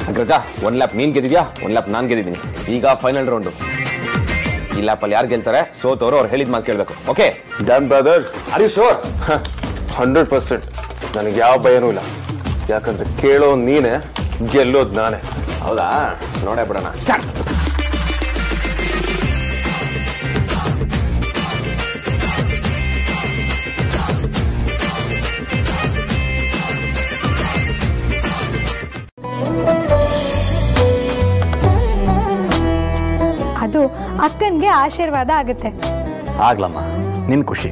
ಅಗ್ರಜ ಒಂದ್ ಲ್ಯಾಪ್ ನೀನ್ ಗೆದ್ದಿದ್ಯಾ ಒಂದ್ ಲ್ಯಾಪ್ ನಾನ್ ಗೆದ್ದಿದ್ದೀನಿ ಈಗ ಫೈನಲ್ ರೌಂಡು ಈ ಲ್ಯಾಪಲ್ಲಿ ಯಾರು ಗೆಲ್ತಾರೆ ಸೋತವರು ಅವ್ರು ಹೇಳಿದ ಮಾತು ಕೇಳಬೇಕು okay done brother are you sure hundred percent ನನಗೆ ಯಾವ ಭಯನೂ ಇಲ್ಲ ಯಾಕಂದ್ರೆ ಕೇಳೋ ನೀನೆ ಗೆಲ್ಲೋದು ನಾನೇ ಹೌದಾ ನೋಡೇ ಬಿಡೋಣ ಅದು ಅಕ್ಕನ್ಗೆ ಆಶೀರ್ವಾದ ಆಗುತ್ತೆ ಆಗ್ಲಮ್ಮ ನಿನ್ ಖುಷಿ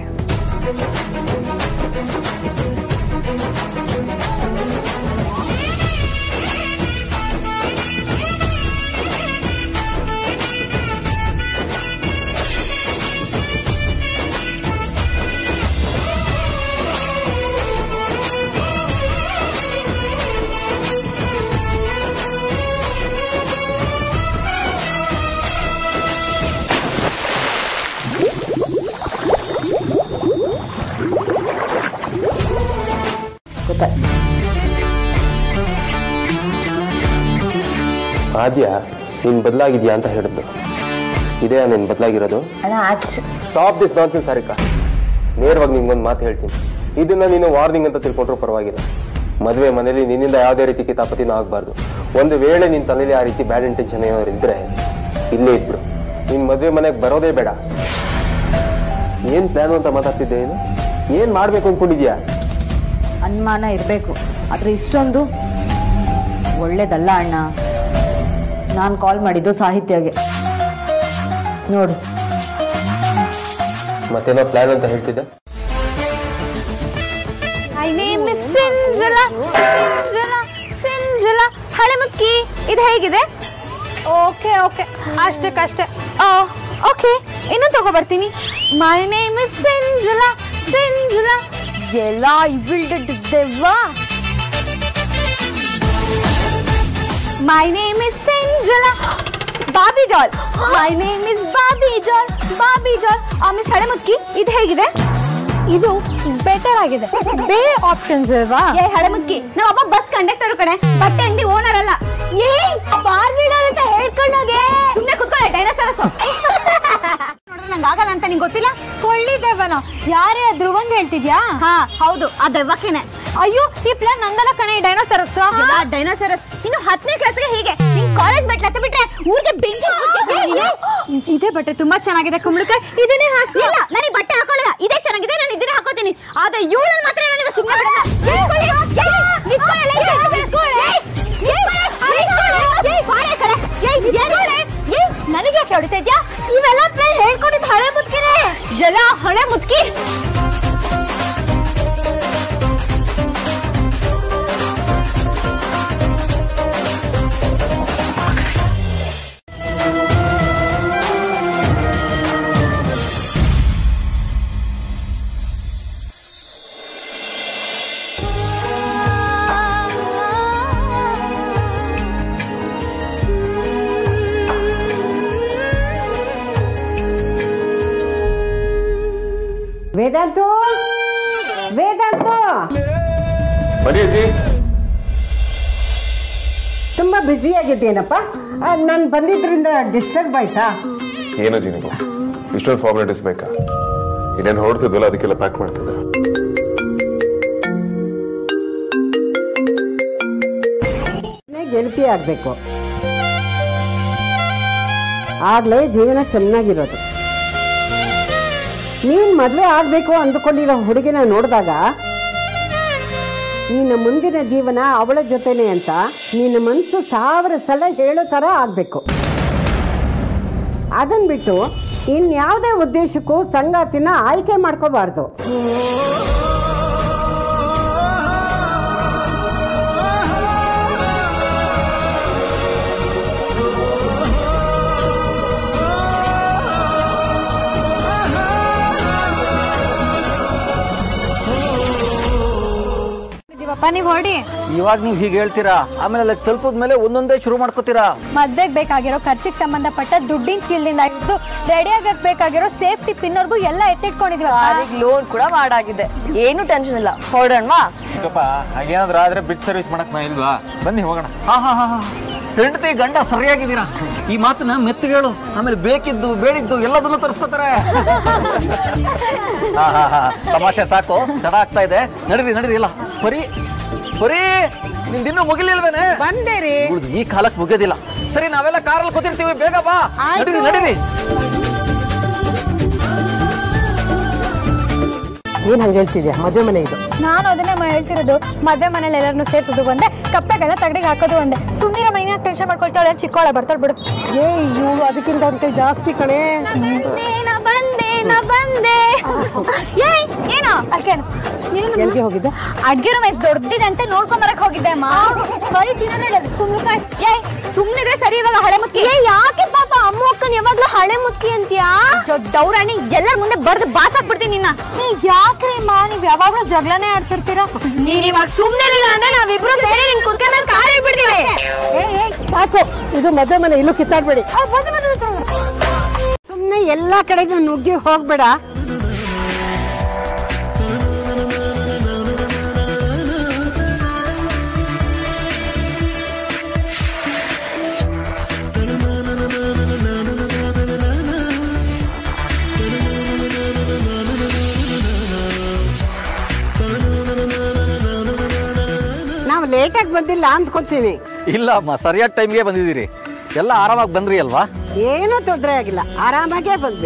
ಆದ್ಯ ನೀನ್ ಬದಲಾಗಿದ್ಯಾ ಅಂತ ಹೇಳಿದ್ದು ಇದೇ ನೀನ್ ಬದಲಾಗಿರೋದು ಸ್ಟಾಪ್ ದಿಸ್ ನಾನ್ಸೆನ್ಸ್ ಸಾರಿಕಾ ನೇರವಾಗಿ ನಿಂಗೊಂದು ಮಾತು ಹೇಳ್ತೀನಿ ಇದನ್ನ ನೀನು ವಾರ್ನಿಂಗ್ ಅಂತ ತಿಳ್ಕೊಂಡ್ರು ಪರವಾಗಿಲ್ಲ ಮದುವೆ ಮನೇಲಿ ನಿನ್ನಿಂದ ಯಾವುದೇ ರೀತಿ ಕಿತಾಪತಿನೂ ಆಗಬಾರ್ದು ಒಂದು ವೇಳೆ ನಿನ್ ತಲೆಯಲ್ಲಿ ಆ ರೀತಿ ಬ್ಯಾಡ್ ಇಂಟೆನ್ಷನ್ ಏನಾದ್ರು ಇದ್ರೆ ಇಲ್ಲೇ ಇದ್ಬಿಡು ನಿನ್ ಮದುವೆ ಮನೆಗೆ ಬರೋದೇ ಬೇಡ ಏನ್ ಪ್ಲಾನ್ ಅಂತ ಮಾತಾಡ್ತಿದ್ದೆ ಏನು ಏನ್ ಮಾಡ್ಬೇಕು ಅನ್ಕೊಂಡಿದ್ಯಾ ಅನುಮಾನ ಇರಬೇಕು ಆದ್ರೆ ಇಷ್ಟೊಂದು ಒಳ್ಳೇದಲ್ಲ ಅಣ್ಣ ನಾನು ಕಾಲ್ ಮಾಡಿದ್ದು ಸಾಹಿತ್ಯಗೆ ನೋಡು ಮತ್ತೇನೋ ಪ್ಲಾನ್ ಅಂತ ಹೇಳ್ತಿದ್ದೆ ಮೈ ನೇಮ್ ಇಸ್ ಸಿಂಡ್ರಲಾ ಸಿಂಡ್ರಲಾ ಸಿಂಡ್ರಲಾ ಹಳೆ ಮುಕ್ಕಿ ಇದು ಹೇಗಿದೆ ಓಕೆ ಓಕೆ ಅಷ್ಟಕ್ಕಷ್ಟೇ ಓಕೆ ಇನ್ನು ತಗೋಬರ್ತೀನಿ ಮೈ ನೇಮ್ ಇಸ್ ಸಿಂಡ್ರಲಾ ಸಿಂಡ್ರಲಾ ಎಲ್ಲ ಇವಿಲ್ಡೆವಾ my name is ಸಿಂಡ್ರಲಾ Bobby doll my name is Bobby doll Bobby doll ಆ ಮಿಸ್ ಹಳೆ ಮುಕ್ಕಿ ಇದು ಹೇಗಿದೆ ಇದು ಬೆಟರ್ ಆಗಿದೆ ಬೇರೆ ಆಪ್ಷನ್ಸ್ ಅಲ್ವಾ ಏ ಹಳೆಮುಕ್ಕಿ ನಾವೊಬ್ಬ ಬಸ್ ಕಂಡಕ್ಟರ್ ಕಡೆ ಬಟ್ಟೆ ಅಂಗಡಿ ಓನರ್ ಅಲ್ಲ ಏ ಬಾರ್ಬಿಡಲ್ ಅಂತ ಹೇಳ್ಕೊಂಡೋಗೆ ಸುಮ್ಮನೆ ಕುತ್ಕೊಳ್ಳೆ ಡೈನೋಸರಸ್ ನೋಡಿದ್ರೆ ನಂಗೆ ಆಗಲ್ಲ ಅಂತ ನಿಂಗೆ ಗೊತ್ತಿಲ್ಲ ಕೊಳ್ಳಿ ದೆವ್ವನ ಯಾರೇ ಧ್ರುವಂಗ್ ಹೇಳ್ತಿದ್ಯಾ ಹಾ ಹೌದು ಆ ದೆವ್ವಕ್ಕೇನೆ ಅಯ್ಯೋ ಈ ಪ್ಲಾನ್ ನಂದಲ್ಲ ಕಣೆ ಡೈನೋಸರಸ್ ಡೈನೋಸರಸ್ ಇನ್ನು ಹತ್ತನೇ ಕ್ಲಾಸ್ಗೆ ಹೀಗೆ ನಿನ್ ಕಾಲೇಜ್ ಬಟ್ಟೆ ಹತ್ತ ಬಿಟ್ರೆ ಊರಿಗೆ ಬೆಂಕಿ ಇದೇ ಬಟ್ಟೆ ತುಂಬಾ ಚೆನ್ನಾಗಿದೆ ಕುಂಬಳಕಾಯಿ ಇದನ್ನೇ ಹಾಕಿ ಇಲ್ಲ ನಾನು ಈ ಬಟ್ಟೆ ಹಾಕೊಳ್ಳಲ್ಲ ಇದೇ ಚೆನ್ನಾಗಿದೆ ನಾನು ಇದನ್ನೇ ಹಾಕೋತೀನಿ ಆದ್ರೆ ಇವಳನ್ನ ಮಾತ್ರ ನನಗೆ ಸುಮ್ಮನೆ ಬಿಡಲ್ಲ ನಿಂತ್ಕೊಳ್ಳಿ, ಏಯ್, ನಿಂತ್ಕೊಳ್ಳಿ, ಏಯ್, ನಿಂತ್ಕೊಳ್ಳಿ, ಏಯ್, ನಿಂತ್ಕೊಳ್ಳಿ, ಏಯ್, ಬಾರೆ ಕಡೆ, ಏಯ್, ನಿಂತ್ಕೊಳ್ಳಿ, ಏಯ್, ನನಗೆ ಯಾಕೆ ಹೊಡಿತಾ ಇದ್ಯಾ ಇವೆಲ್ಲ ಪ್ಲಾನ್ ಹೇಳ್ಕೊಂಡಿದ್ದು ಹಳೆ ಮುದ್ಕಿನೇ ಎಲ್ಲ ಹಳೆ ಮುದ್ಕಿ ವೇದಾಂತು ವೇದಾಂತು ಬರೀ ಅಜ್ಜಿ ತುಂಬಾ ಬ್ಯುಸಿ ಆಗಿದ್ದೇನಪ್ಪ ನಾನು ಬಂದಿದ್ರಿಂದ ಡಿಸ್ಟರ್ಬ್ ಆಯ್ತಾ ಏನೋ ಜಿ ನೀವು ಇಷ್ಟೊಂದು ಫಾರ್ಮಾಲಿಟೀಸ್ ಬೇಕಾ ಇನ್ನೇನು ಹೊರಡ್ತಿದ್ವಲ್ಲ ಅದಕ್ಕೆಲ್ಲ ಪ್ಯಾಕ್ ಮಾಡ್ತಿದ್ದೆ ಗೆಳತಿ ಆಗ್ಬೇಕು ಆಗ್ಲೇ ಜೀವನ ಚೆನ್ನಾಗಿರೋದು ನೀನ್ ಮದ್ವೆ ಆಗ್ಬೇಕು ಅಂದುಕೊಂಡಿರೋ ಹುಡುಗಿನ ನೋಡಿದಾಗ ನಿನ್ನ ಮುಂದಿನ ಜೀವನ ಅವಳ ಜೊತೆನೆ ಅಂತ ನಿನ್ನ ಮನಸ್ಸು ಸಾವಿರ ಸಲ ಹೇಳೋ ಥರ ಆಗ್ಬೇಕು ಅದನ್ ಬಿಟ್ಟು ಇನ್ಯಾವುದೇ ಉದ್ದೇಶಕ್ಕೂ ಸಂಗಾತಿನ ಆಯ್ಕೆ ಮಾಡ್ಕೋಬಾರ್ದು ಇದೀವಪ್ಪ ಅಪ್ಪ ನೀವ್ ಹೊಡಿ ಇವಾಗ ನೀವು ಹೀಗೆ ಹೇಳ್ತೀರಾ ಆಮೇಲೆ ಅಲ್ಲಿ ತಲುಪದ ಮೇಲೆ ಒಂದೊಂದೇ ಶುರು ಮಾಡ್ಕೋತೀರಾ ಮದ್ವೆಗ್ ಬೇಕಾಗಿರೋ ಖರ್ಚಿಗೆ ಸಂಬಂಧಪಟ್ಟ ದುಡ್ಡಿನ ಚೀಲದಿಂದ ಹಿಡಿದು ರೆಡಿ ಆಗಕ್ ಬೇಕಾಗಿರೋ ಸೇಫ್ಟಿ ಪಿನ್ವರ್ಗೂ ಎಲ್ಲ ಎತ್ತಿಟ್ಕೊಂಡಿದ್ವಿ ಕಾರಿಗೆ ಲೋನ್ ಕೂಡ ಮಾಡಾಗಿದೆ ಏನು ಟೆನ್ಷನ್ ಇಲ್ಲ ಹೊರಡೋಣವಾ ಚಿಕ್ಕಪ್ಪ ಹಾಗೇನಾದ್ರೂ ಆದ್ರೆ ಬಿಟ್ ಸರ್ವಿಸ್ ಮಾಡಕ್ ನಾ ಇಲ್ವಾ ಬನ್ನಿ ಹೋಗೋಣ ಹಾ ಹಾ ಹಾ ಹಾ. ಹೆಂಡತಿ ಗಂಡ ಸರಿಯಾಗಿದ್ದೀರಾ ಈ ಮಾತನ್ನ ಮೆತ್ತಗೆ ಹೇಳು ಆಮೇಲೆ ಬೇಕಿದ್ದು ಬೇಡಿದ್ದು ಎಲ್ಲದನ್ನು ತರಿಸ್ಕೋತಾರೆ ಹಾ ಹಾ ಹಾ ತಮಾಷೆ ಸಾಕು ತಡ ಆಗ್ತಾ ಇದೆ ನಡೀರಿ ನಡೀರಿ ಇಲ್ಲ ಬರೀ ಬರೀ ನಿಂದಿನ್ನೂ ಮುಗಿಲಿಲ್ವೇನೆ ಬಂದೆ ರೀ ಇವ್ಳ್ದು ಈ ಕಾಲಕ್ಕೆ ಮುಗಿಯೋದಿಲ್ಲ ಸರಿ ನಾವೆಲ್ಲ ಕಾರಲ್ಲಿ ಕೂತಿರ್ತೀವಿ ಬೇಗ ಬಾ ನಡೀರಿ ನಡೀರಿ ಏನ್ ಹಂಗೆ ಹೇಳ್ತಿದ್ಯಾ ಮದುವೆ ಮನೆ ಇದು ನಾನು ಅದನ್ನೇ ಮ- ಹೇಳ್ತಿರೋದು ಮದ್ವೆ ಮನೇಲಿ ಎಲ್ಲರನ್ನು ಸೇರ್ಸೋದು ಒಂದೇ ಕಪ್ಪೆಗಳನ್ನ ತಗಡಿಗೆ ಹಾಕೋದು ಒಂದೇ ಸುಮ್ಮನೆ ಮೈನ ಟೆನ್ಷನ್ ಮಾಡ್ಕೊಳ್ತಾಳೆ ಚಿಕ್ಕೋಳ ಬರ್ತಾಳೆ ಬಿಡು ಏ ಇವಳು ಅದಕ್ಕಿಂತ ಅವ್ರ ಕೈ ಜಾಸ್ತಿ ಕಣೆ ಬಂದೆ ನಾ ಬಂದೆ ನಾ ಬಂದೆ ಏಯ್ ಏನೋ ಅಕ್ಕೇನ ಎಲ್ಗೆ ಹೋಗಿದ್ದೆ ಅಡ್ಗೆ ರೂಮ್ ಎಷ್ಟು ದೊಡ್ಡದಿದೆ ಅಂತ ನೋಡ್ಕೊಂಡ್ ಬರಕ್ ಹೋಗಿದ್ದೆ ಅಮ್ಮ ಸರಿ ತಿನ್ನೋಣ ಸುಮ್ನೆ ಏಯ್ ಸುಮ್ನಿದ್ರೆ ಸರಿ ಇವಾಗ ಹಳೆ ಮುಕ್ಕಿ ಏ ಯಾಕೆ ಪಾಪ ಅಮ್ಮ ಅಕ್ಕನ್ ಯಾವಾಗ್ಲೂ ಹಳೆ ಮುಕ್ಕಿ ಅಂತೀಯಾ ದೌರಾಣಿ ಎಲ್ಲರ ಮುಂದೆ ಬರ್ದು ಬಾಸಾಕ್ ಬಿಡ್ತೀನಿ ನಿನ್ನ ಯಾಕ್ರಿ ಮಾ ನೀವ್ ಯಾವಾಗ್ಲೂ ಜಗಳನೇ ಆಡ್ತಿರ್ತೀರಾ ನೀನ್ ಇವಾಗ ಸುಮ್ನೆ ಇಲ್ಲ ಅಂದ್ರೆ ನಾವಿಬ್ರು ಸೇರಿ ನಿನ್ ಕುತ್ಕೆ ಮೇಲೆ ಕಾಲ್ ಬಿಡ್ತೀವಿ ಏ ಏ ಸಾಕು ಇದು ಮದುವೆ ಮನೆ ಇಲ್ಲೂ ಕಿತ್ತಾಡ್ಬೇಡಿ ಸುಮ್ನೆ ಎಲ್ಲಾ ಕಡೆಗೂ ನುಗ್ಗಿ ಹೋಗ್ಬೇಡ ನಾವು ಲೇಟಾಗಿ ಬಂದಿಲ್ಲ ಅಂದ್ಕೊತೀನಿ ಇಲ್ಲ ಅಮ್ಮ ಸರಿಯಾದ ಟೈಮ್ಗೆ ಬಂದಿದ್ದೀರಿ ಎಲ್ಲ ಆರಾಮಾಗಿ ಬಂದ್ರಿ ಅಲ್ವಾ ಏನೂ ತೊಂದರೆ ಆಗಿಲ್ಲ ಆರಾಮಾಗೇ ಬಂದ್ವಿ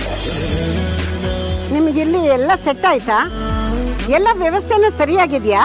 ನಿಮಗೆ ಇಲ್ಲಿ ಎಲ್ಲ ಸೆಟ್ ಆಯ್ತಾ ಎಲ್ಲ ವ್ಯವಸ್ಥೆನೂ ಸರಿಯಾಗಿದ್ಯಾ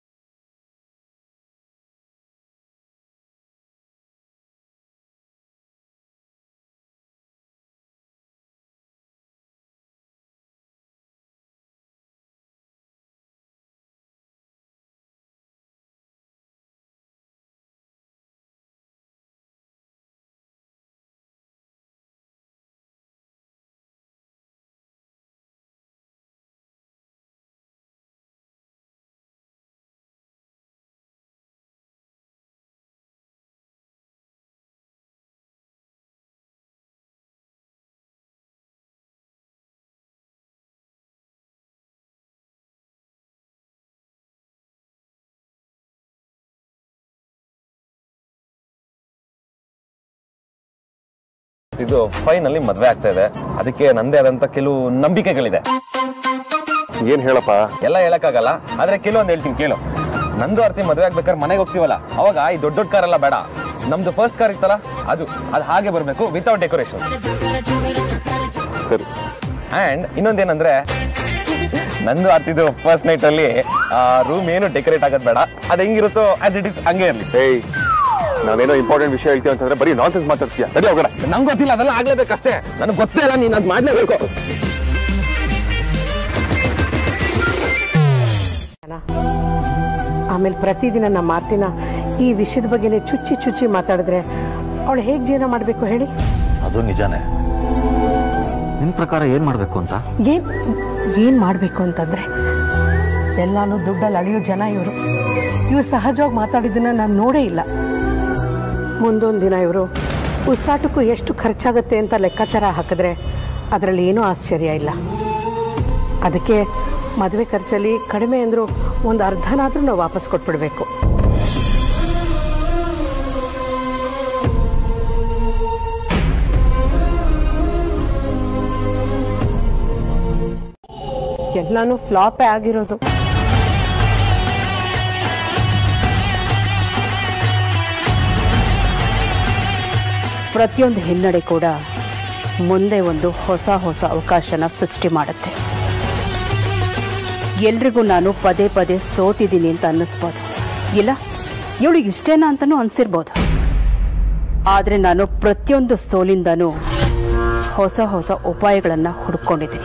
ಇದು ಫೈನಲ್ಲಿ ಮದ್ವೆ ಆಗ್ತಾ ಇದೆ ಅದಕ್ಕೆ ನಂದೇ ಆದಂತ ಕೆಲವು ನಂಬಿಕೆಗಳಿದೆ ಏನ್ ಹೇಳಪ್ಪ ಎಲ್ಲ ಹೇಳಕ್ಕಾಗಲ್ಲ ಆದ್ರೆ ಕೆಲವೊಂದು ಹೇಳ್ತೀನಿ ಕೇಳು ನಂದು ಅರ್ತಿ ಮದ್ವೆ ಆಗ್ಬೇಕಾದ್ರೆ ಮನೆಗೆ ಹೋಗ್ತೀವಲ್ಲ ಅವಾಗ ಈ ದೊಡ್ಡ ದೊಡ್ಡ ಕಾರ್ ಎಲ್ಲ ಬೇಡ ನಮ್ದು ಫಸ್ಟ್ ಕಾರ್ ಇತ್ತಲ್ಲ ಅದು ಅದು ಹಾಗೆ ಬರಬೇಕು ವಿತೌಟ್ ಡೆಕೋರೇಷನ್ ಸರಿ ಅಂಡ್ ಇನ್ನೊಂದೇನಂದ್ರೆ ನಂದು ಆರ್ತಿದು ಫಸ್ಟ್ ನೈಟ್ ಅಲ್ಲಿ ರೂಮ್ ಏನು ಡೆಕೋರೇಟ್ ಆಗೋದು ಬೇಡ ಅದು ಹೆಂಗಿರುತ್ತೋ ಆಸ್ ಇಟ್ ಇಸ್ ಹಂಗೆ ಇರಲಿ ಏಯ್ ನಾನೇನೋ ಇಂಪಾರ್ಟೆಂಟ್ ವಿಷಯ ಹೇಳ್ತೀವಿ ಅಂತಂದ್ರೆ ಬರೀ ನಾನ್ಸೆನ್ಸ್ ಮಾತಾಡ್ತೀಯ ಸರಿ ಹೋಗೋಣ ನಂಗೆ ಗೊತ್ತಿಲ್ಲ ಅದೆಲ್ಲ ಆಗ್ಲೇಬೇಕಷ್ಟೇ ನನಗೆ ಗೊತ್ತೇ ಇಲ್ಲ ನೀನು ಅದು ಮಾಡ್ಲೇಬೇಕು ಆಮೇಲೆ ಪ್ರತಿದಿನ ನಮ್ಮ ಮಾತಿನ ಈ ವಿಷಯದ ಬಗ್ಗೆನೇ ಚುಚ್ಚಿ ಚುಚ್ಚಿ ಮಾತಾಡಿದ್ರೆ ಅವಳು ಹೇಗೆ ಜೀವನ ಮಾಡಬೇಕು ಹೇಳಿ ಅದು ನಿಜಾನೇ ನಿನ್ ಪ್ರಕಾರ ಏನ್ ಮಾಡ್ಬೇಕು ಅಂತ ಏನ್ ಏನ್ ಮಾಡಬೇಕು ಅಂತಂದ್ರೆ ಎಲ್ಲಾನು ದುಡ್ಡಲ್ಲಿ ಅಳಿಯೋ ಜನ ಇವರು ಇವ್ರು ಸಹಜವಾಗಿ ಮಾತಾಡಿದ್ದನ್ನ ನಾನು ನೋಡೇ ಇಲ್ಲ ಮುಂದೊಂದು ದಿನ ಇವರು ಉಸಿರಾಟಕ್ಕೂ ಎಷ್ಟು ಖರ್ಚಾಗುತ್ತೆ ಅಂತ ಲೆಕ್ಕಾಚಾರ ಹಾಕಿದ್ರೆ ಅದರಲ್ಲಿ ಏನೂ ಆಶ್ಚರ್ಯ ಇಲ್ಲ ಅದಕ್ಕೆ ಮದುವೆ ಖರ್ಚಲ್ಲಿ ಕಡಿಮೆ ಅಂದರೂ ಒಂದು ಅರ್ಧನಾದರೂ ನಾವು ವಾಪಸ್ ಕೊಟ್ಬಿಡ್ಬೇಕು ಎಲ್ಲಾನು ಫ್ಲಾಪೇ ಆಗಿರೋದು ಪ್ರತಿಯೊಂದು ಹಿನ್ನಡೆ ಕೂಡ ಮುಂದೆ ಒಂದು ಹೊಸ ಹೊಸ ಅವಕಾಶನ ಸೃಷ್ಟಿ ಮಾಡುತ್ತೆ ಎಲ್ರಿಗೂ ನಾನು ಪದೇ ಪದೇ ಸೋತಿದ್ದೀನಿ ಅಂತ ಅನ್ನಿಸ್ಬೋದು ಇಲ್ಲ ಇವಳು ಇಷ್ಟೇನಾ ಅಂತಲೂ ಅನ್ಸಿರ್ಬೋದು ಆದರೆ ನಾನು ಪ್ರತಿಯೊಂದು ಸೋಲಿಂದನೂ ಹೊಸ ಹೊಸ ಉಪಾಯಗಳನ್ನು ಹುಡ್ಕೊಂಡಿದ್ದೀನಿ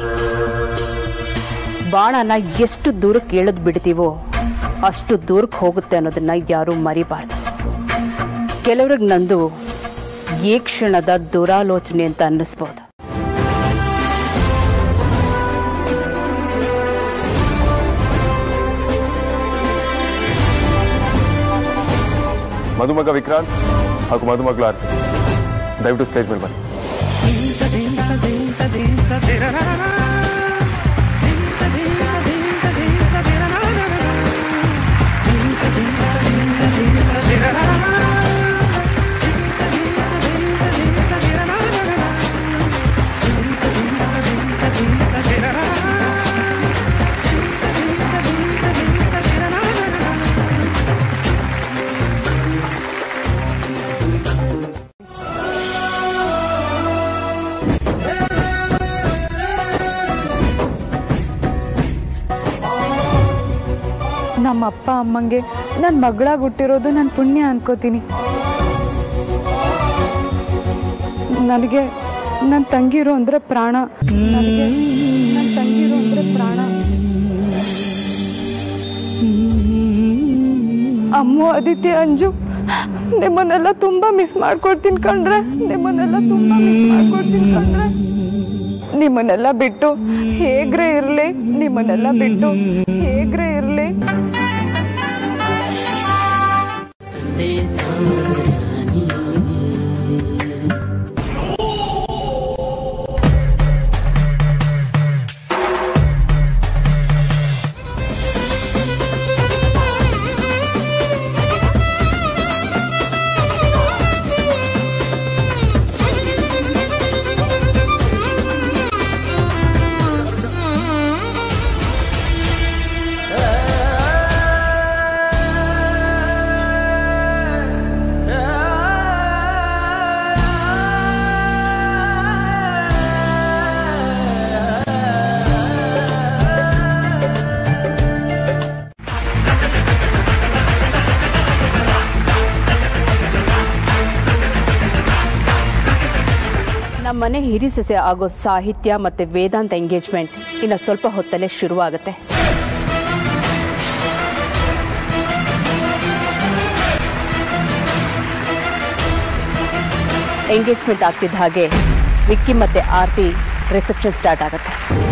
ಬಾಣನ ಎಷ್ಟು ದೂರಕ್ಕೆ ಎಳೆದು ಬಿಡ್ತೀವೋ ಅಷ್ಟು ದೂರಕ್ಕೆ ಹೋಗುತ್ತೆ ಅನ್ನೋದನ್ನ ಯಾರೂ ಮರಿಬಾರ್ದು ಕೆಲವ್ರಿಗೆ ನಂದು ಈ ಕ್ಷಣದ ದುರಾಲೋಚನೆ ಅಂತ ಅನ್ನಿಸ್ಬೋದು ಮದುಮಗ ವಿಕ್ರಾಂತ್ ಹಾಗೂ ಮದುಮಗಳು ಆರ್ತಿ ದಯವಿಟ್ಟು ಸ್ಟೇಜ್ ಮೇಲೆ ಬನ್ನಿ ನಮ್ಮ ಅಪ್ಪ ಅಮ್ಮಂಗೆ ನನ್ನ ಮಗಳಾಗಿ ಹುಟ್ಟಿರೋದು ನನ್ನ ಪುಣ್ಯ ಅನ್ಕೋತೀನಿ ನನಗೆ ನನ್ನ ತಂಗಿರೋ ಅಂದ್ರೆ ಪ್ರಾಣ ನನಗೆ ನನ್ನ ತಂಗಿರೋ ಅಂದ್ರೆ ಪ್ರಾಣ ಅಮ್ಮು ಅದಿತಿ ಅಂಜು ನಿಮ್ಮನ್ನೆಲ್ಲ ತುಂಬಾ ಮಿಸ್ ಮಾಡ್ಕೊಡ್ತೀನಿ ಕಣ್ರೆ ನಿಮ್ಮನ್ನೆಲ್ಲ ತುಂಬಾ ಮಿಸ್ ಮಾಡ್ಕೊಡ್ತೀನಿ ಕಣ್ರೆ ನಿಮ್ಮನ್ನೆಲ್ಲ ಬಿಟ್ಟು ಹೇಗ್ರೆ ಇರ್ಲಿ ನಿಮ್ಮನ್ನೆಲ್ಲ ಬಿಟ್ಟು ಹೇಗ್ರೆ ಇರ್ಲಿ ನಮ್ಮನೆ ಹಿರಿ ಸೊಸೆ ಆಗೋ ಸಾಹಿತ್ಯ ಮತ್ತೆ ವೇದಾಂತ ಎಂಗೇಜ್ಮೆಂಟ್ ಇನ್ನು ಸ್ವಲ್ಪ ಹೊತ್ತಲ್ಲೇ ಶುರುವಾಗುತ್ತೆ ಎಂಗೇಜ್ಮೆಂಟ್ ಆಗ್ತಿದ್ದ ಹಾಗೆ ವಿಕ್ಕಿ ಮತ್ತೆ ಆರ್ತಿ ರಿಸೆಪ್ಷನ್ ಸ್ಟಾರ್ಟ್ ಆಗುತ್ತೆ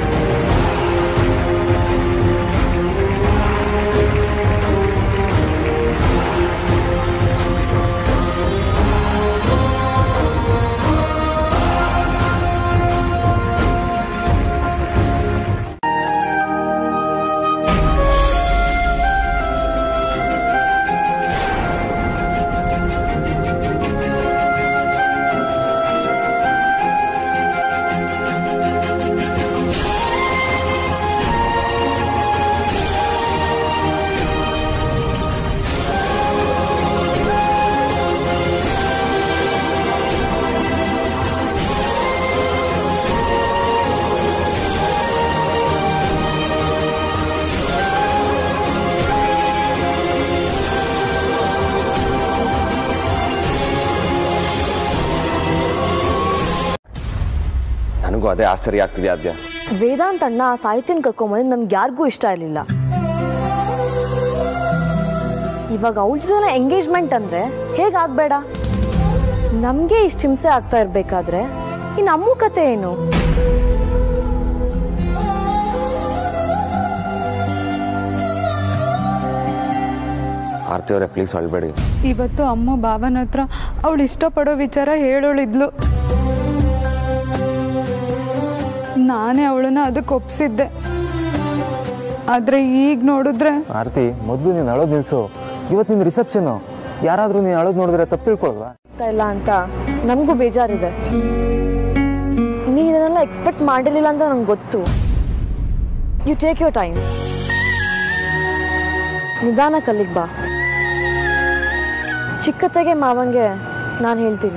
ನನಗೂ ಅದೇ ಆಶ್ಚರ್ಯ ಆಗ್ತಿದೆ ಆದ್ಯ ವೇದಾಂತ್ ಅಣ್ಣ ಆ ಸಾಹಿತ್ಯನ ಕರ್ಕೊಂಬಂದು ನಮ್ಗೆ ಯಾರಿಗೂ ಇಷ್ಟ ಇರಲಿಲ್ಲ ಇವಾಗ ಅವಳ ಜೊತೆ ಎಂಗೇಜ್ಮೆಂಟ್ ಅಂದ್ರೆ ಹೇಗಾಗ್ಬೇಡ ನಮಗೆ ಇಷ್ಟು ಹಿಂಸೆ ಆಗ್ತಾ ಇರ್ಬೇಕಾದ್ರೆ ಇನ್ನು ಅಮ್ಮು ಕತೆ ಏನು ಆರ್ತಿ ಅವರೇ ಪ್ಲೀಸ್ ಅಳ್ಬೇಡಿ ಇವತ್ತು ಅಮ್ಮ ಬಾವನ ಹತ್ರ ಅವಳು ಇಷ್ಟಪಡೋ ವಿಚಾರ ಹೇಳೋಳಿದ್ಲು ನಾನೇ ಅವಳನ್ನ ಅದಕ್ಕೆ ಒಪ್ಸಿದ್ದೆ ಆದ್ರೆ ಈಗ ನೋಡಿದ್ರೆ ಆರ್ತಿ ಮೊದಲು ನೀನು ಅಳೋದು ನಿಲ್ಸು ಇವತ್ತಿನ ರಿಸೆಪ್ಷನು ಯಾರಾದರೂ ನೀನು ಅಳೋದು ನೋಡಿದ್ರೆ ತಪ್ಪು ತಿಳ್ಕೊಳ್ವಾ ಆಗ್ತಾ ಇಲ್ಲ ಅಂತ ನಮಗೂ ಬೇಜಾರಿದೆ ನೀನು ಇದನ್ನೆಲ್ಲ ಎಕ್ಸ್ಪೆಕ್ಟ್ ಮಾಡಿರಲಿಲ್ಲ ಅಂತ ನಂಗೆ ಗೊತ್ತು ಯು ಟೇಕ್ ಯುವರ್ ಟೈಮ್ ನಿಧಾನ ಕಲ್ಲಿಗೆ ಬಾ ಚಿಕ್ಕತೆಗೆ ಮಾವಂಗೆ ನಾನು ಹೇಳ್ತೀನಿ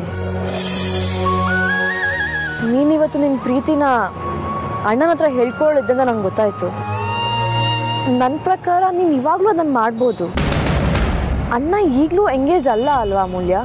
ನೀನಿವತ್ತು ನಿನ್ನ ಪ್ರೀತಿನ ಅಣ್ಣನ ಹತ್ರ ಹೇಳ್ಕೊಳ್ಳಿದ್ದಂತ ನಂಗೆ ಗೊತ್ತಾಯ್ತು ನನ್ನ ಪ್ರಕಾರ ನೀನು ಇವಾಗಲೂ ಅದನ್ನು ಮಾಡ್ಬೋದು ಅಣ್ಣ ಈಗಲೂ ಎಂಗೇಜ್ ಅಲ್ಲ ಅಲ್ವಾ ಅಮೂಲ್ಯ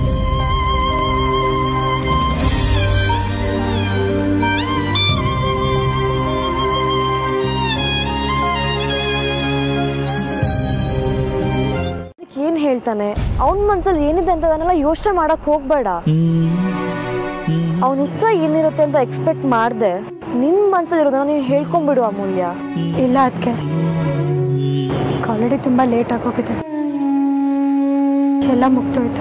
ಏನ್ ಹೇಳ್ತಾನೆ ಅವನ ಮನ್ಸಲ್ಲಿ ಏನಿದೆ ಅಂತ ಅದನ್ನೆಲ್ಲ ಯೋಚನೆ ಮಾಡಕ್ ಹೋಗ್ಬೇಡ ಅವನ ಉತ್ತರ ಏನಿರುತ್ತೆ ಅಂತ ಎಕ್ಸ್ಪೆಕ್ಟ್ ಮಾಡ್ದೆ ನಿನ್ ಮನ್ಸಲ್ಲಿ ಇರೋದನ್ನ ನೀನು ಹೇಳ್ಕೊಂಡ್ಬಿಡು ಅಮೂಲ್ಯ ಇಲ್ಲ ಅದಕ್ಕೆ ಆಲ್ರೆಡಿ ತುಂಬ ಲೇಟ್ ಆಗೋಗಿದೆ ಎಲ್ಲ ಮುಗ್ದೋಯ್ತು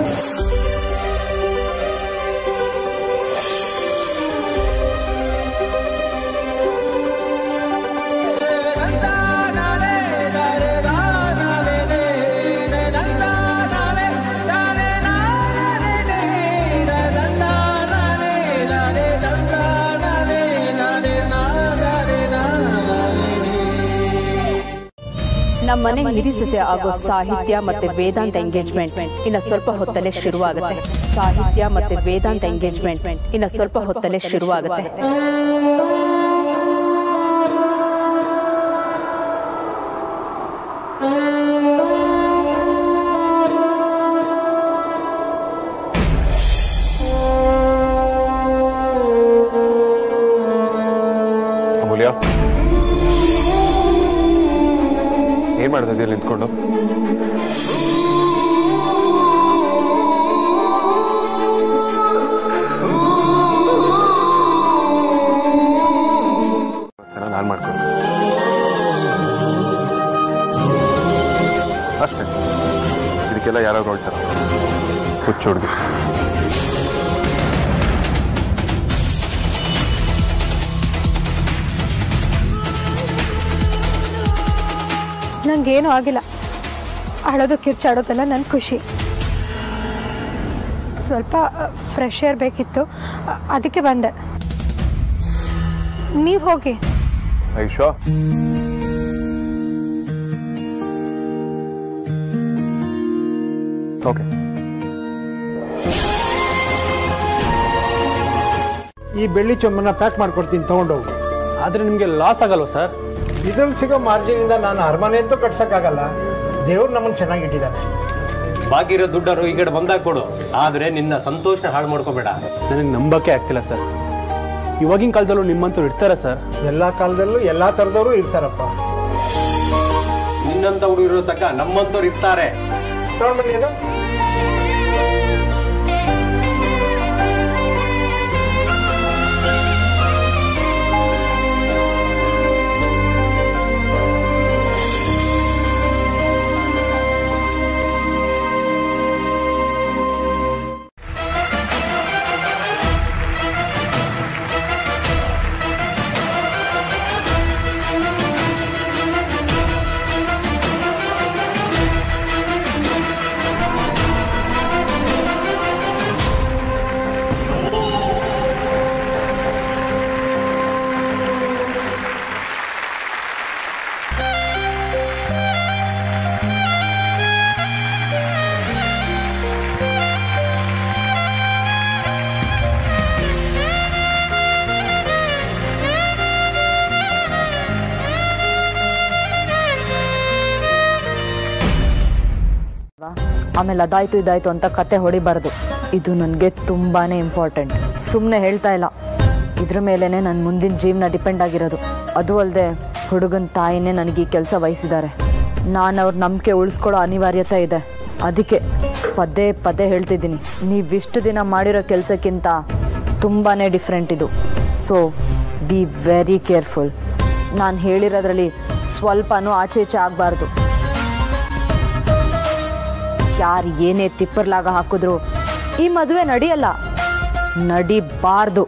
ನಮ್ಮ ಮನೆ ಹಿರಿ ಸೊಸೆ ಆಗೋ ಸಾಹಿತ್ಯ ಮತ್ತೆ ವೇದಾಂತ ಎಂಗೇಜ್ಮೆಂಟ್ ಇನ್ನ ಸ್ವಲ್ಪ ಹೊತ್ತಲ್ಲೇ ಶುರುವಾಗುತ್ತೆ ಸಾಹಿತ್ಯ ಮತ್ತೆ ವೇದಾಂತ ಎಂಗೇಜ್ಮೆಂಟ್ ಇನ್ನ ಸ್ವಲ್ಪ ಹೊತ್ತಲ್ಲೇ ಶುರುವಾಗುತ್ತೆ ಅಮೂಲ್ಯ ಏನ್ ಮಾಡ್ತಾ ಇದೆಯಲ್ಲ ನಿಂತ್ಕೊಂಡು ನಾನು ಮಾಡ್ಕೊಂಡು ಅಷ್ಟೇ ಇದಕ್ಕೆಲ್ಲ ಯಾರು ನೋಡ್ತಾರ ಹುಚ್ಚು ಹುಡುಗಿ ನಂಗೇನೂ ಆಗಿಲ್ಲ ಅಳೋದು ಕಿರ್ಚಾಡೋದೆಲ್ಲ ನನ್ನ ಖುಷಿ ಸ್ವಲ್ಪ ಫ್ರೆಶ್ ಏರ್ ಬೇಕಿತ್ತು ಅ- ಅದಕ್ಕೆ ಬಂದೆ ನೀವು ಹೋಗಿ ಐಶೋ ಓಕೆ ಈ ಬೆಳ್ಳಿ ಚೊಂಬನ್ನ ಪ್ಯಾಕ್ ಮಾಡ್ಕೊಡ್ತೀನಿ ತಗೊಂಡೋಗಿ ಆದ್ರೆ ನಿಮಗೆ ಲಾಸ್ ಆಗಲ್ವ ಸರ್ ಇದ್ರಲ್ಲಿ ಸಿಗೋ ಮಾರ್ಜಿನಿಂದ ನಾನು ಅರಮನೆ ಅಂತೂ ಕಟ್ಸೋಕ್ಕಾಗಲ್ಲ ದೇವ್ರು ನಮ್ಮನ್ನು ಚೆನ್ನಾಗಿಟ್ಟಿದ್ದಾನೆ ಬಾಕಿ ಇರೋ ದುಡ್ಡರು ಈ ಕಡೆ ಬಂದಾಗ ಕೊಡು ಆದ್ರೆ ನಿನ್ನ ಸಂತೋಷ ಹಾಳು ಮಾಡ್ಕೋಬೇಡ ನನಗೆ ನಂಬಕ್ಕೆ ಆಗ್ತಿಲ್ಲ ಸರ್ ಇವಾಗಿನ ಕಾಲದಲ್ಲೂ ನಿಮ್ಮಂತವ್ರು ಇರ್ತಾರೆ ಸರ್ ಎಲ್ಲ ಕಾಲದಲ್ಲೂ ಎಲ್ಲ ಥರದವರು ಇರ್ತಾರಪ್ಪ ನಿನ್ನಂತ ಹುಡುಗರು ತಕ್ಕ ನಮ್ಮಂತವ್ರು ಇರ್ತಾರೆ ತಗೊಂಡ್ ಬನ್ನಿ ಅದು ಆಮೇಲೆ ಅದಾಯ್ತು ಇದಾಯ್ತು ಅಂತ ಕತೆ ಹೊಡಿಬಾರ್ದು ಇದು ನನಗೆ ತುಂಬಾನೇ ಇಂಪಾರ್ಟೆಂಟ್ ಸುಮ್ಮನೆ ಹೇಳ್ತಾ ಇಲ್ಲ ಇದ್ರ ಮೇಲೇನೆ ನನ್ನ ಮುಂದಿನ ಜೀವನ ಡಿಪೆಂಡ್ ಆಗಿರೋದು ಅದು ಅಲ್ಲದೆ ಹುಡುಗನ ತಾಯಿನೇ ನನಗೆ ಈ ಕೆಲಸ ವಹಿಸಿದ್ದಾರೆ ನಾನು ಅವ್ರ ನಂಬಿಕೆ ಉಳಿಸ್ಕೊಳ್ಳೋ ಅನಿವಾರ್ಯತೆ ಇದೆ ಅದಕ್ಕೆ ಪದೇ ಪದೇ ಹೇಳ್ತಿದ್ದೀನಿ ನೀವಿಷ್ಟು ದಿನ ಮಾಡಿರೋ ಕೆಲಸಕ್ಕಿಂತ ತುಂಬಾ ಡಿಫ್ರೆಂಟ್ ಇದು ಸೊ ಬಿ ವೆರಿ ಕೇರ್ಫುಲ್ ನಾನು ಹೇಳಿರೋದ್ರಲ್ಲಿ ಸ್ವಲ್ಪನೂ ಆಚೆ ಈಚೆ ಆಗಬಾರ್ದು ಯಾರು ಏನೇ ತಿಪ್ಪರ್ಲಾಗ ಹಾಕಿದ್ರು ಈ ಮದುವೆ ನಡೆಯಲ್ಲ ನಡಿಬಾರ್ದು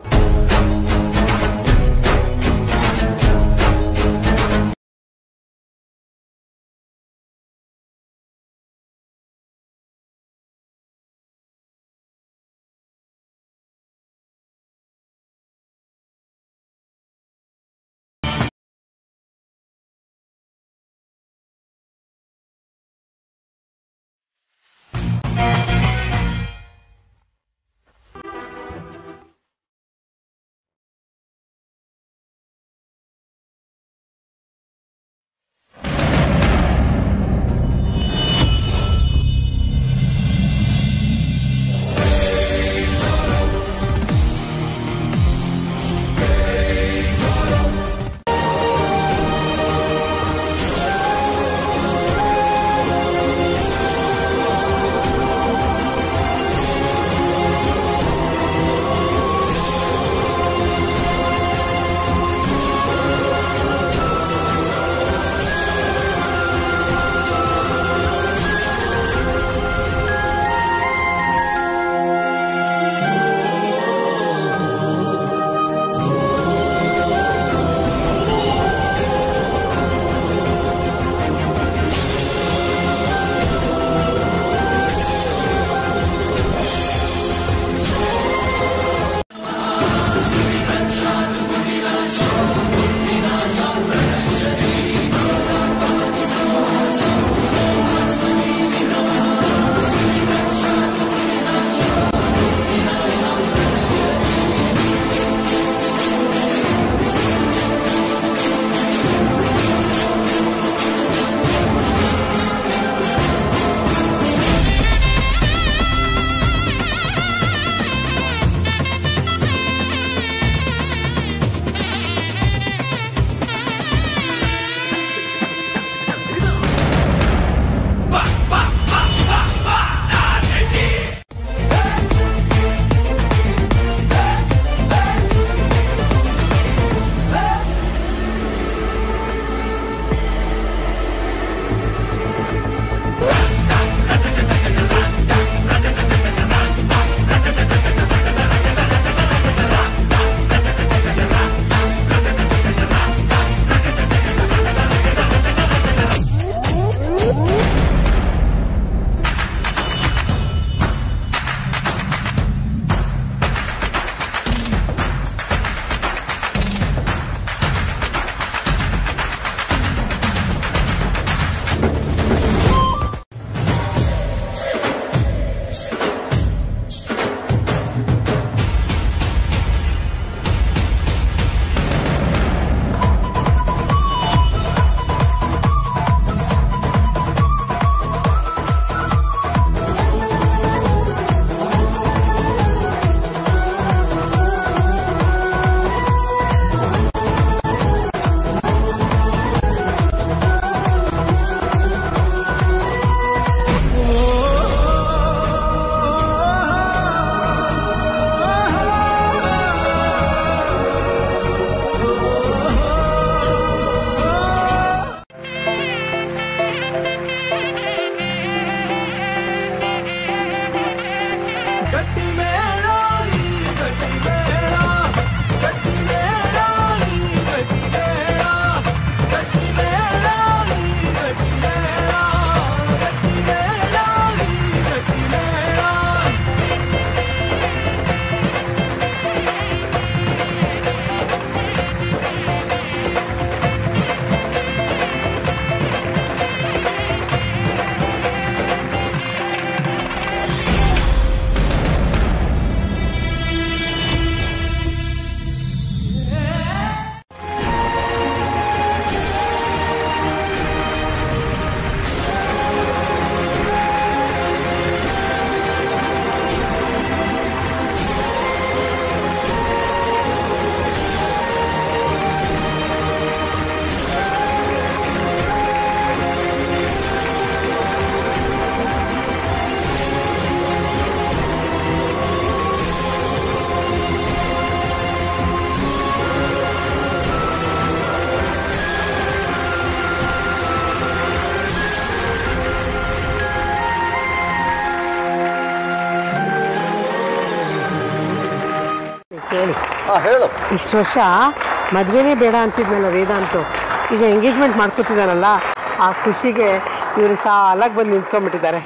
ಕೇಳಿ ಹೇಳು ಇಷ್ಟು ವರ್ಷ ಮದುವೆನೇ ಬೇಡ ಅಂತಿದ್ನಲ್ಲ ವೇದಾಂತು ಈಗ ಎಂಗೇಜ್ಮೆಂಟ್ ಮಾಡ್ಕೊತಿದ್ದಾನಲ್ಲ ಆ ಖುಷಿಗೆ ಇವರು ಸಾಲಾಗಿ ಬಂದು ನಿಂತ್ಕೊಂಡ್ಬಿಟ್ಟಿದ್ದಾರೆ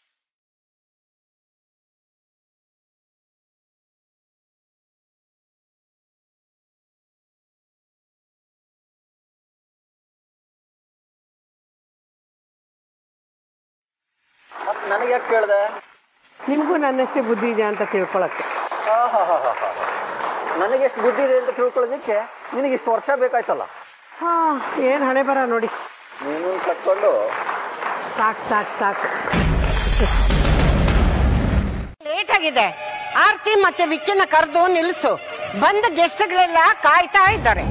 ಮತ್ತೆ ನನಗೆ ಯಾಕೆ ಕೇಳಿದೆ ನಿಮಗೂ ನನ್ನಷ್ಟೇ ಬುದ್ಧಿ ಇದೆ ಅಂತ ತಿಳ್ಕೊಳಕ್ಕೆ ನನಗೆ ಎಷ್ಟು ಬುದ್ಧಿ ಇದೆ ಅಂತ ತಿಳ್ಕೊಳ್ಳೋದಕ್ಕೆ ನಿನಗೆ ಇಷ್ಟು ವರ್ಷ ಬೇಕಾಯ್ತಲ್ಲ ಹಾ ಏನು ಹಣೆ ಬರ ನೋಡಿ ನೀನು ಕಟ್ಕೊಂಡು ಸಾಕು ಸಾಕು ಸಾಕು ಲೇಟ್ ಆಗಿದೆ ಆರ್ತಿ ಮತ್ತೆ ವಿಕ್ಕಿನ ಕರೆದು ನಿಲ್ಲಿಸು ಬಂದ ಗೆಸ್ಟ್ಗಳೆಲ್ಲ ಕಾಯ್ತಾ ಇದ್ದಾರೆ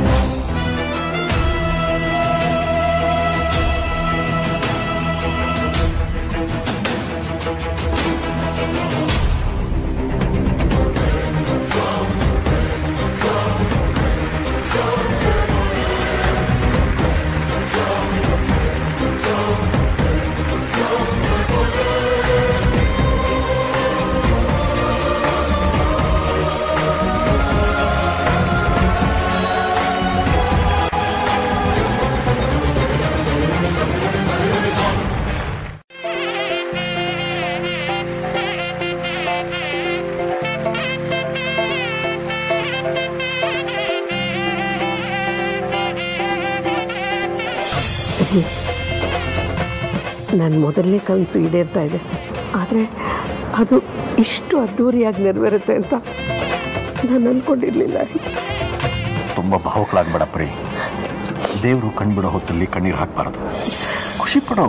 ನನ್ನ ಮೊದಲನೇ ಕನಸು ಈಡೇರ್ತಾ ಇದೆ ಆದರೆ ಅದು ಇಷ್ಟು ಅದ್ಧೂರಿಯಾಗಿ ನೆರವೇರುತ್ತೆ ಅಂತ ನಾನು ಅಂದ್ಕೊಂಡಿರಲಿಲ್ಲ ತುಂಬ ಭಾವುಕಳಾಗ್ಬೇಡ ಪ್ರೀ ದೇವರು ಕಣ್ಬಿಡೋ ಹೊತ್ತಲ್ಲಿ ಕಣ್ಣೀರು ಹಾಕಬಾರದು ಖುಷಿ ಪಡೋ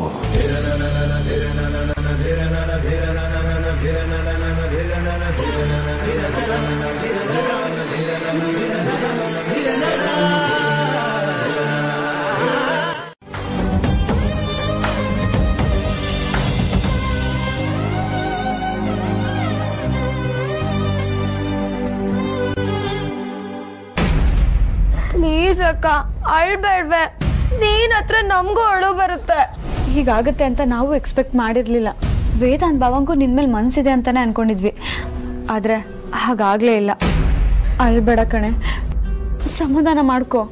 ಪ್ಲೀಸ್ ಅಕ್ಕ ಅಳ್ಬೇಡ್ವೆ ನೀನ್ ಹತ್ರ ನಮಗೂ ಅಳು ಬರುತ್ತೆ ಹೀಗಾಗುತ್ತೆ ಅಂತ ನಾವು ಎಕ್ಸ್ಪೆಕ್ಟ್ ಮಾಡಿರ್ಲಿಲ್ಲ ವೇದಾಂತ್ ಭಾವಂಗೂ ನಿನ್ಮೇಲೆ ಮನ್ಸಿದೆ ಅಂತಾನೆ ಅನ್ಕೊಂಡಿದ್ವಿ ಆದ್ರೆ ಹಾಗಾಗ್ಲೇ ಇಲ್ಲ ಅಳ್ಬೇಡ ಕಣೆ ಸಮಾಧಾನ ಮಾಡ್ಕೋ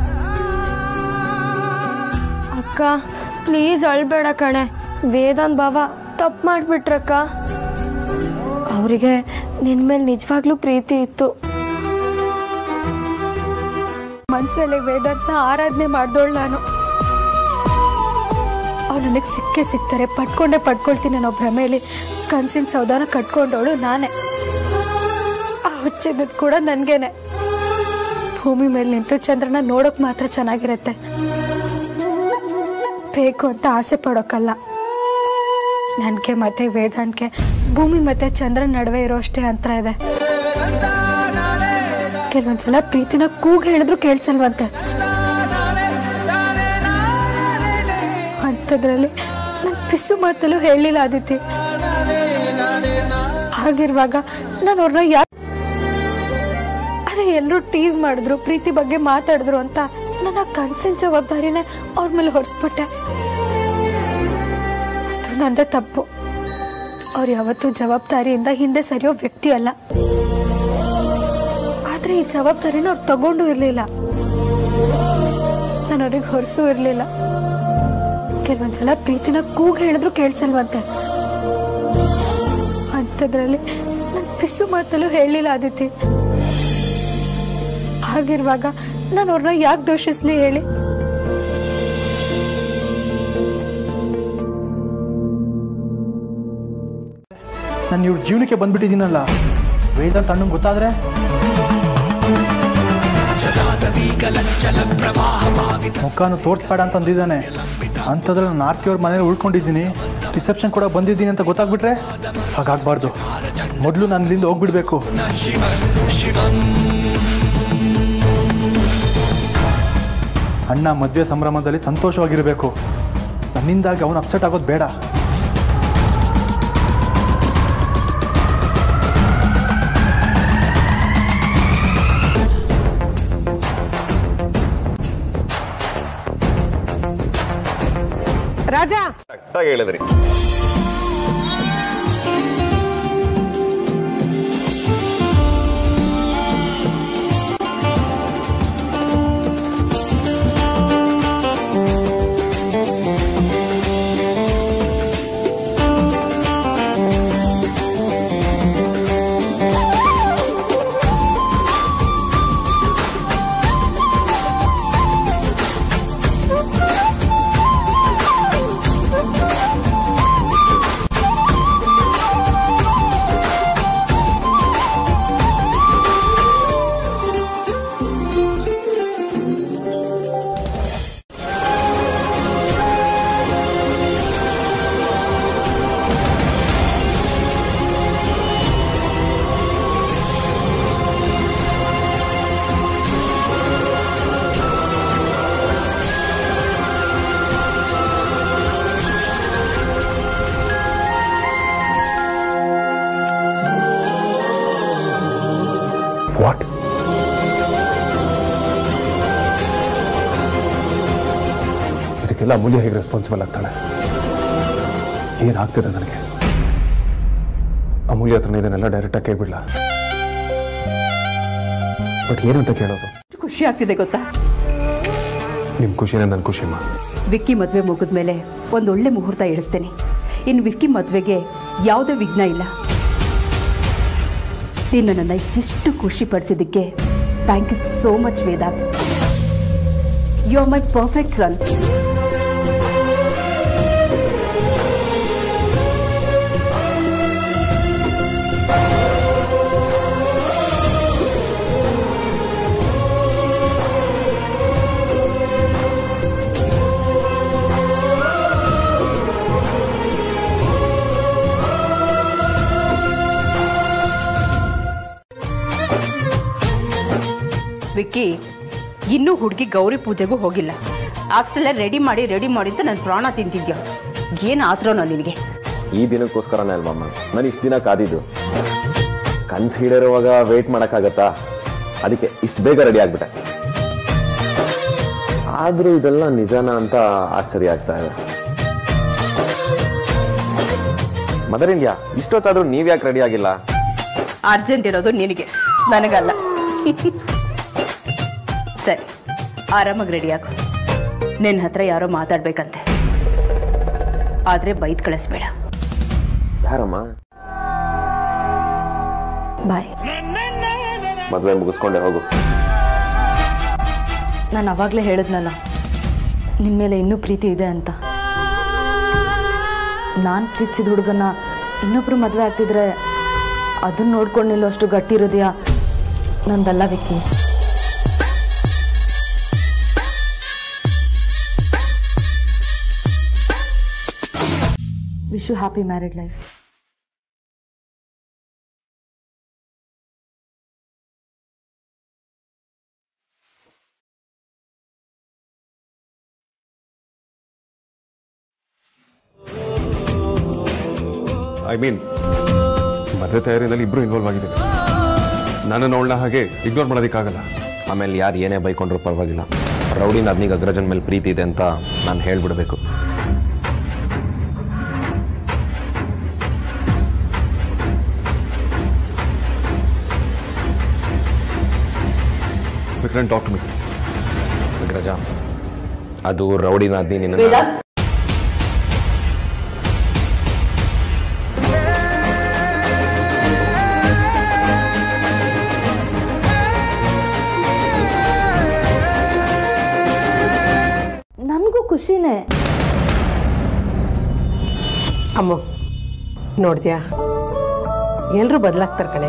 ಅಕ್ಕ ಪ್ಲೀಸ್ ಅಳ್ಬೇಡ ಕಣೆ ವೇದಾಂತ್ ಬಾವ ತಪ್ಪು ಮಾಡ್ಬಿಟ್ರಕ್ಕ ಅವರಿಗೆ ನಿನ್ ಮೇಲೆ ನಿಜವಾಗ್ಲೂ ಪ್ರೀತಿ ಇತ್ತು ಮನ್ಸಲ್ಲಿ ವೇದಾಂತನ ಆರಾಧನೆ ಮಾಡ್ದೋಳು ನಾನು ಅವ್ರು ನನಗೆ ಸಿಕ್ಕೇ ಸಿಗ್ತಾರೆ ಪಟ್ಕೊಂಡೇ ಪಟ್ಕೊಳ್ತೀನಿ ಅನ್ನೋ ಭ್ರಮೆಯಲ್ಲಿ ಕನ್ಸಿನ ಸೌದಾನ ಕಟ್ಕೊಂಡವಳು ನಾನೇ ಆ ಹುಚ್ಚಿದ್ದು ಕೂಡ ನನಗೇನೆ ಭೂಮಿ ಮೇಲೆ ನಿಂತು ಚಂದ್ರನ ನೋಡೋಕ್ ಮಾತ್ರ ಚೆನ್ನಾಗಿರುತ್ತೆ ಬೇಕು ಅಂತ ಆಸೆ ಪಡೋಕ್ಕಲ್ಲ ನನಗೆ ಮತ್ತೆ ವೇದಾಂತ್ಗೆ ಭೂಮಿ ಮತ್ತೆ ಚಂದ್ರನ ನಡುವೆ ಇರೋಷ್ಟೇ ಅಂತರ ಇದೆ ಕೆಲವೊಂದ್ಸಲ ಪ್ರೀತಿನ ಕೂಗ್ ಹೇಳಿದ್ರು ಕೇಳಿಸಲ್ವಂತೆ ಅಂಥದ್ರಲ್ಲಿ ನನ್ನ ಪಿಸು ಮಾತಲ್ಲೂ ಹೇಳಲಿಲ್ಲ ಆದಿತ್ಯ ಹಾಗಿರುವಾಗ ನಾನು ಅವ್ರನ್ನ ಯಾಕೆ ಅದೇ ಎಲ್ಲರೂ ಟೀಸ್ ಮಾಡಿದ್ರು ಪ್ರೀತಿ ಬಗ್ಗೆ ಮಾತಾಡಿದ್ರು ಅಂತ ನನ್ನ ಕನ್ಸಿನ ಜವಾಬ್ದಾರಿನೇ ಅವ್ರ ಮೇಲೆ ಹೊರಿಸ್ಬಿಟ್ಟೆ ಅದು ನಂದೇ ತಪ್ಪು ಅವ್ರು ಯಾವತ್ತೂ ಜವಾಬ್ದಾರಿಯಿಂದ ಹಿಂದೆ ಸರಿಯೋ ವ್ಯಕ್ತಿ ಅಲ್ಲ ಆದ್ರೆ ಈ ಜವಾಬ್ದಾರಿನ ಅವ್ರು ತಗೊಂಡು ಇರಲಿಲ್ಲ ನಾನು ಅವ್ರಿಗೆ ಹೊರಸೂ ಇರಲಿಲ್ಲ ಕೆಲವೊಂದ್ಸಲ ಪ್ರೀತಿನ ಕೂಗ್ ಹೇಳಿದ್ರು ಕೇಳಿಸಲ್ವಂತೆ ಅಂಥದ್ರಲ್ಲಿ ನಾನು ಪಿಸು ಮಾತಲ್ಲೂ ಹೇಳಲಿಲ್ಲ ಆದಿತಿ ಹಾಗಿರುವಾಗ ನಾನು ಅವ್ರನ್ನ ಯಾಕೆ ದೋಷಿಸ್ಲಿ ಹೇಳಿ ನಾನು ಇವ್ರ ಜೀವನಕ್ಕೆ ಬಂದ್ಬಿಟ್ಟಿದ್ದೀನಲ್ಲ ವೇದಾಂತ್ ಅಣ್ಣಂಗೆ ಗೊತ್ತಾದ್ರೆ ಮುಖಾನು ತೋರಿಸ್ಬೇಡ ಅಂತ ಅಂದಿದ್ದಾನೆ ಅಂಥದ್ರಲ್ಲಿ ನಾನು ಆರ್ತಿ ಅವ್ರ ಮನೇಲಿ ಉಳ್ಕೊಂಡಿದ್ದೀನಿ ರಿಸೆಪ್ಷನ್ ಕೂಡ ಬಂದಿದ್ದೀನಿ ಅಂತ ಗೊತ್ತಾಗ್ಬಿಟ್ರೆ ಹಾಗಾಗಬಾರ್ದು ಮೊದಲು ನಾನು ಇಲ್ಲಿಂದ ಹೋಗ್ಬಿಡ್ಬೇಕು ಅಣ್ಣ ಮದುವೆ ಸಂಭ್ರಮದಲ್ಲಿ ಸಂತೋಷವಾಗಿರಬೇಕು ನನ್ನಿಂದಾಗಿ ಅವನು ಅಪ್ಸೆಟ್ ಆಗೋದು ಬೇಡ ರಾಜಾ ಕರೆಕ್ಟಾಗಿ ಹೇಳಿದ್ರಿ ವಾಟ್ ಇದಕ್ಕೆಲ್ಲ ಅಮೂಲ್ಯ ಹೇಗೆ ರೆಸ್ಪಾನ್ಸಿಬಲ್ ಆಗ್ತಾಳೆ ಏನಾಗ್ತಿದೆ ನನಗೆ ಅಮೂಲ್ಯ ಹತ್ರನೇ ಇದನ್ನೆಲ್ಲ ಡೈರೆಕ್ಟಾಗಿ ಕೇಳ್ಬಿಡ್ಲ ಬಟ್ ಏನಂತ ಕೇಳೋದು ಖುಷಿ ಆಗ್ತಿದೆ ಗೊತ್ತಾ ನಿಮ್ಮ ಖುಷಿನೇ ನನ್ನ ಖುಷಿಮ್ಮ ವಿಕ್ಕಿ ಮದುವೆ ಮುಗಿದ್ಮೇಲೆ ಒಂದೊಳ್ಳೆ ಮುಹೂರ್ತ ಇಳಿಸ್ತೇನೆ ಇನ್ನು ವಿಕ್ಕಿ ಮದುವೆಗೆ ಯಾವುದೇ ವಿಘ್ನ ಇಲ್ಲ ನೀನು ನನ್ನನ್ನು ಎಷ್ಟು ಖುಷಿ ಪಡಿಸಿದ್ದಕ್ಕೆ thank you so much Vedant you are my perfect son Vicky ಇನ್ನೂ ಹುಡುಗಿ ಗೌರಿ ಪೂಜೆಗೂ ಹೋಗಿಲ್ಲ ಅಷ್ಟೆಲ್ಲ ರೆಡಿ ಮಾಡಿ ರೆಡಿ ಮಾಡಿ ಅಂತ ನನ್ನ ಪ್ರಾಣ ತಿಂತಿದ್ಯಾ ಏನು ಆತ್ರನೋ ನಿನಗೆ ಈ ದಿನಕ್ಕೋಸ್ಕರನೇ ಅಲ್ವಮ್ಮ ನಾನು ಇಷ್ಟು ದಿನ ಕಾದಿದ್ದು ಕನ್ಸು ಹಿಡಿರುವಾಗ ವೆಯ್ಟ್ ಮಾಡೋಕ್ಕಾಗತ್ತಾ ಅದಕ್ಕೆ ಇಷ್ಟು ಬೇಗ ರೆಡಿ ಆಗ್ಬಿಟ್ಟೆ ಆದ್ರೂ ಇದೆಲ್ಲ ನಿಜಾನ ಅಂತ ಆಶ್ಚರ್ಯ ಆಗ್ತಾ ಇದೆ ಮದರ್ ಇಂಡಿಯಾ ಇಷ್ಟೊತ್ತಾದ್ರೂ ನೀವ್ ಯಾಕೆ ರೆಡಿ ಆಗಿಲ್ಲ ಅರ್ಜೆಂಟ್ ಇರೋದು ನಿನಗೆ ನನಗಲ್ಲ ಸರಿ ಆರಾಮಾಗಿ ರೆಡಿ ಆಗು ನಿನ್ನ ಹತ್ರ ಯಾರೋ ಮಾತಾಡ್ಬೇಕಂತೆ ಆದ್ರೆ ಬೈದ್ ಕಳಿಸ್ಬೇಡ ಯಾರಮ್ಮ ಬಾಯ್ ಮದ್ವೆ ಮುಗಿಸ್ಕೊಂಡೆ ಹೋಗು ನಾನು ಅವಾಗಲೇ ಹೇಳಿದ್ನಲ್ಲ ನಿಮ್ಮ ಮೇಲೆ ಇನ್ನೂ ಪ್ರೀತಿ ಇದೆ ಅಂತ ನಾನು ಪ್ರೀತಿಸಿದ ಹುಡುಗನ ಇನ್ನೊಬ್ರು ಮದುವೆ ಆಗ್ತಿದ್ರೆ ಅದನ್ನ ನೋಡ್ಕೊಂಡು ನಿಲ್ಲೋಷ್ಟು ಗಟ್ಟಿ ಹೃದಯ ನಂದಲ್ಲ Vicky wish you happy married life I mean ಮದುವೆ ತಯಾರಿನಲ್ಲಿ ಇಬ್ರು ಇನ್ವಾಲ್ವ್ ಆಗಿದ್ದೀವಿ ನನ್ನನ್ನು ಅವಳ ಹಾಗೆ ಇಗ್ನೋರ್ ಮಾಡೋದಕ್ಕಾಗಲ್ಲ ಆಮೇಲೆ ಯಾರು ಏನೇ ಬೈಕೊಂಡ್ರು ಪರವಾಗಿಲ್ಲ ರೌಡಿನ ಅದ್ನಿಗೆ ಅಗ್ರಜನ್ ಮೇಲೆ ಪ್ರೀತಿ ಇದೆ ಅಂತ ನಾನು ಹೇಳ್ಬಿಡ್ಬೇಕು sit and talk to me Agraja ಅದು ರೌಡಿ ನಾದ್ನಿ ನಿನ್ನ ನನಗೂ ಖುಷಿನೇ ಅಮ್ಮ ನೋಡಿದ್ಯಾ ಎಲ್ಲರೂ ಬದಲಾಗ್ತಾರೆ ಕಣೆ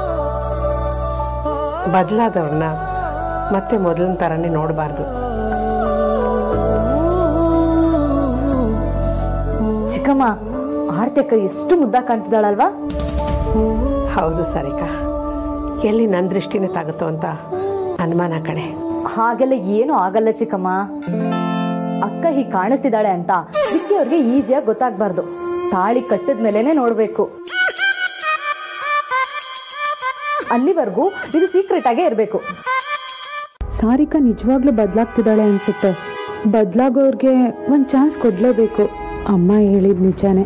ಬದಲಾದವ್ರನ್ನ ಮತ್ತೆ ಮೊದಲಿನ ಥರನೇ ನೋಡಬಾರ್ದು ಚಿಕ್ಕಮ್ಮ ಆರ್ತಿಕ ಎಷ್ಟು ಮುದ್ದ ಕಾಣ್ತಿದ್ದಾಳಲ್ವಾ ಹೌದು ಸರಿಕಾ ಎಲ್ಲಿ ನನ್ನ ದೃಷ್ಟಿನೇ ತಾಗುತ್ತೋ ಅಂತ ಅನುಮಾನ ಕಣೆ ಹಾಗೆಲ್ಲ ಏನು ಆಗಲ್ಲ ಚಿಕ್ಕಮ್ಮ ಅಕ್ಕ ಹೀಗೆ ಕಾಣಿಸ್ತಿದ್ದಾಳೆ ಅಂತ ವಿಕ್ಕಿ ಅವ್ರಿಗೆ ಈಸಿಯಾಗಿ ಗೊತ್ತಾಗ್ಬಾರ್ದು ತಾಳಿ ಕಟ್ಟಿದ ಮೇಲೆನೆ ನೋಡ್ಬೇಕು ಅಲ್ಲಿವರೆಗೂ ಇದು ಸೀಕ್ರೆಟ್ ಆಗೇ ಇರಬೇಕು ಸಾರಿಕಾ ನಿಜವಾಗ್ಲೂ ಬದಲಾಗ್ತಿದ್ದಾಳೆ ಅನ್ಸುತ್ತೆ ಬದಲಾಗೋರ್ಗೆ ಒಂದು ಚಾನ್ಸ್ ಕೊಡ್ಲೇಬೇಕು ಅಮ್ಮ ಹೇಳಿದ್ ನಿಜಾನೇ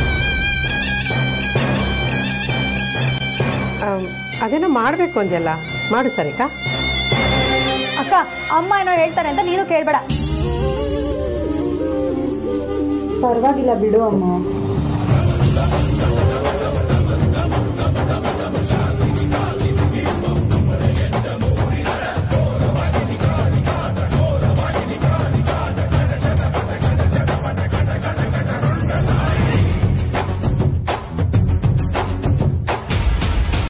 ಆಮ್, ಅದೇನೋ ಮಾಡಬೇಕು ಅಂದೆಲ್ಲ ಮಾಡು ಸರಿಕಾ ಅಕ್ಕ ಅಮ್ಮ ಏನೋ ಹೇಳ್ತಾರೆ ಅಂತ ನೀನು ಕೇಳ್ಬೇಡ ಪರವಾಗಿಲ್ಲ ಬಿಡು ಅಮ್ಮ